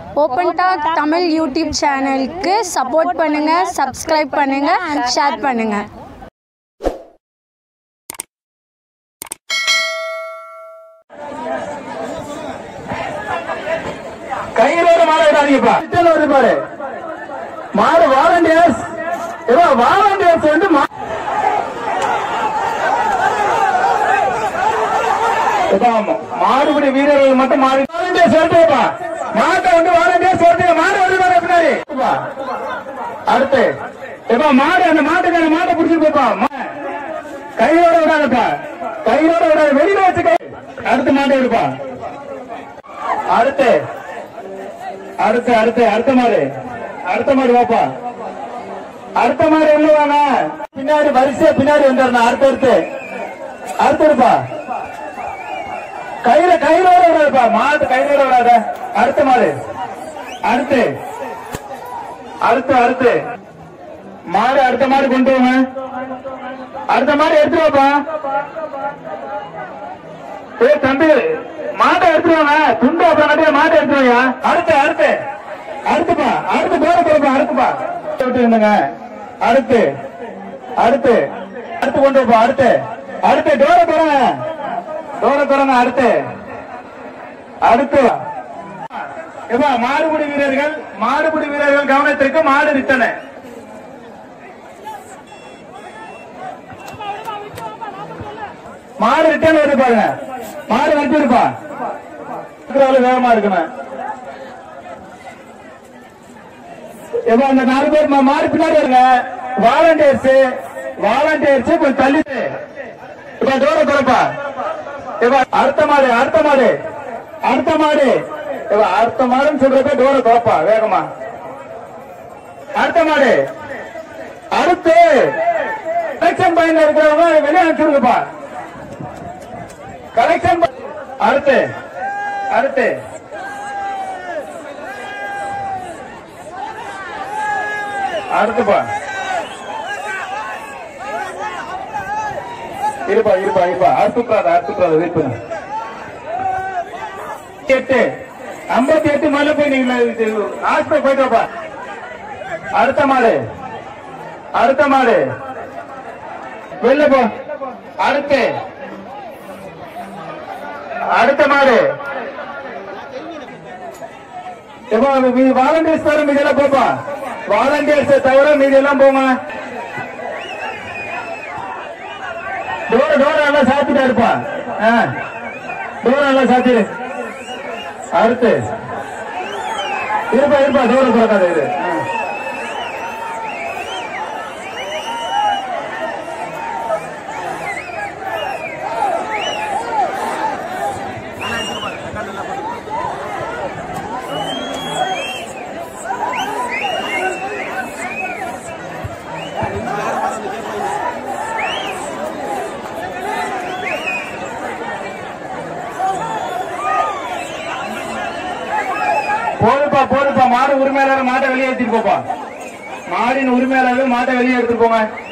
Open talk Tamil YouTube சேனலுக்கு support பண்ணுங்கள் subscribe பண்ணுங்கள் ஷேர் பண்ணுங்கள் கையிலோட மாடு விடாதீங்கப்பா கிட்டல வருது பாரு மாடு வாலண்டியர்ஸ் ஏதோ வாலண்டியர்ஸ் வந்து மா- ஏதோ ஆமா. மாடுபிடி வீரர்கள் மட்டும் மாடு வாலண்டியர்ஸ் சொல்லிட்டேப்பா மாட்டை வந்து வாலண்டியர்ஸ் சொல்லிட்டு மாடு வருது பாரு பின்னாடி ஏப்பா. அடுத்து ஏப்பா மாடு அந்த மாட்டுக்கான மாட்டை பிடிச்சிட்டு போப்பா மா- கையோட விடாதப்பா கையோட விடாத வெளியில வச்சு கை அடுத்த மாட்டை எடுப்பா அடுத்து அடுத்து அடுத்து அடுத்த மாடு அடுத்த மாடு வாப்பா அடுத்த மாடு உள்ள வாங்க பின்னாடி வரிசையா பின்னாடி வந்துடணும் அடுத்து அடுத்து அடுத்து இருப்பா கையில கையிலோட விடாதுப்பா மாடு கையிலோட விடாத அடுத்த மாடு அடுத்து அடுத்து அடுத்து மாடு அடுத்த மாடு கொண்டு வாங்க அடுத்த மாடு எடுத்து வாப்பா ஏய் தம்பி மாட்டை எடுத்துருவாங்க துண்டு அப்புறம் நடுவே மாட்டை எடுத்துருவாங்க அடுத்து அடுத்து அடுத்துப்பா அடுத்து போற போறப்பா அடுத்துப்பா விட்டு இருந்துங்க அடுத்து அடுத்து அடுத்து கொண்டு போ அடுத்து அடுத்து டோர தரங்க டோர தரங்க அடுத்து அடுத்து ஏப்பா மாடுபிடி வீரர்கள் மாடுபிடி வீரர்கள் கவனத்திற்கு மாடு ரிட்டனு மாடு ரிட்டர்ன் வருது பாருங்க மாடு வந்துருப்பா இருக்கிறவங்க வேகமா இருக்கணும் இப்ப அந்த நாலு பேர் மா- மாடு பின்னாடி வருங்க வாலண்டியர்ஸ் வாலண்டியர்ஸ் கொஞ்சம் தள்ளிட்டு இப்ப தூர திறப்பா இப்ப அடுத்த மாடு அடுத்த மாடு அடுத்த மாடு இப்ப அடுத்த மாடுன்னு சொல்றப்ப தூர திறப்பா வேகமா அடுத்த மாடு அடுத்து எலெக்ஷன் பயன்ல இருக்கிறவங்க வெளியே அனுப்பிச்சுடுங்கப்பா கலெக்ஷன் அடுத்து அடுத்து அடுத்துப்பா இருப்பா இருப்பா இருப்பா அறுத்துக்காத அறுத்துக்காத வெயிட் பண்ணு எட்டு ஐம்பத்தி எட்டு மேல போய் நீங்க ஹாஸ்பிட்டல் போயிட்டு வாப்பா அடுத்த மாடு அடுத்த மாடு வெளில போ அடுத்து அடுத்த மாடு எப்பா மீதி வாலண்டியர்ஸ் தவிர மீதி எல்லாம் போப்பா வாலண்டியர்ஸ் தவிர மீதி எல்லாம் போங்க டோர் டோர் எல்லாம் சாத்திட்டா இருப்பா டோர் எல்லாம் சாத்திடு அடுத்து இருப்பா இருப்பா டோர் திறக்காத இது ஆ. போதுப்பா போதுப்பா மாடு உரிமையாளர் மாட்டை வெளியே எடுத்துட்டு போப்பா மாடின் உரிமையாளர்கள் மாட்டை வெளியே எடுத்துட்டு போங்க